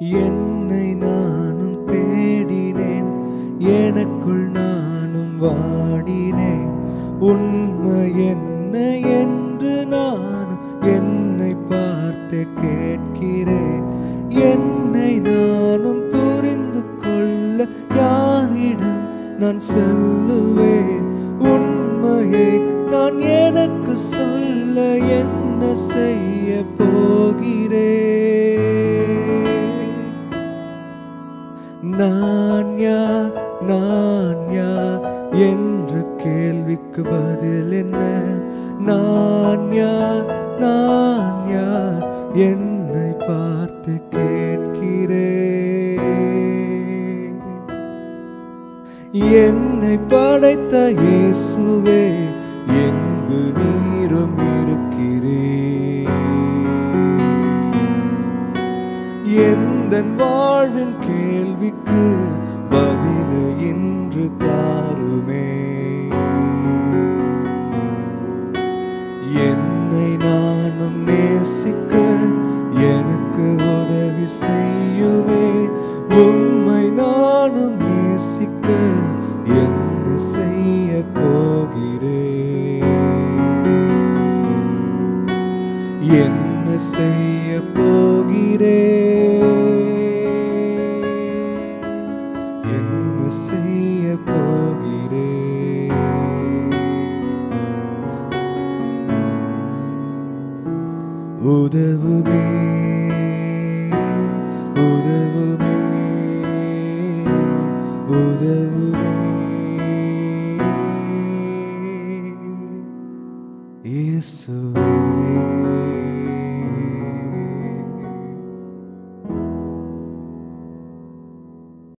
என்னை நானும் தேடினேன் எனக்குள் நானும் வாடினேன் உண்மை என்ன என்று நானும் என்னை பார்த்து கேட்கிறேன் என்னை நானும் புரிந்து கொள்ள யாரிடம் நான் சொல்லுவேன் உண்மையை நான் எனக்கு சொல்ல என்ன செய்ய போகிறேன் நான் யார் நான் யார் என்ற கேள்விக்கு பதில் என்ன நான் யார் நான் யார் என்னை பார்த்து கேட்கிறேன் என்னை படைத்த இயேசுவே எங்கு நீரும் இருக்கிறேன் எந்த வாழ்வின் கேள்விக்கு பதில இன்று தாருமே என்னை நானும் நேசிக்க எனக்கு உதவி செய்யுமே உம்மை நானும் நேசிக்க என்ன செய்ய போகிறேன் என்ன செய்ய போகிறேன் என்ன செய்ய போகிறேன் உதவுமே உதவுமே உதவுமே இயேசுவே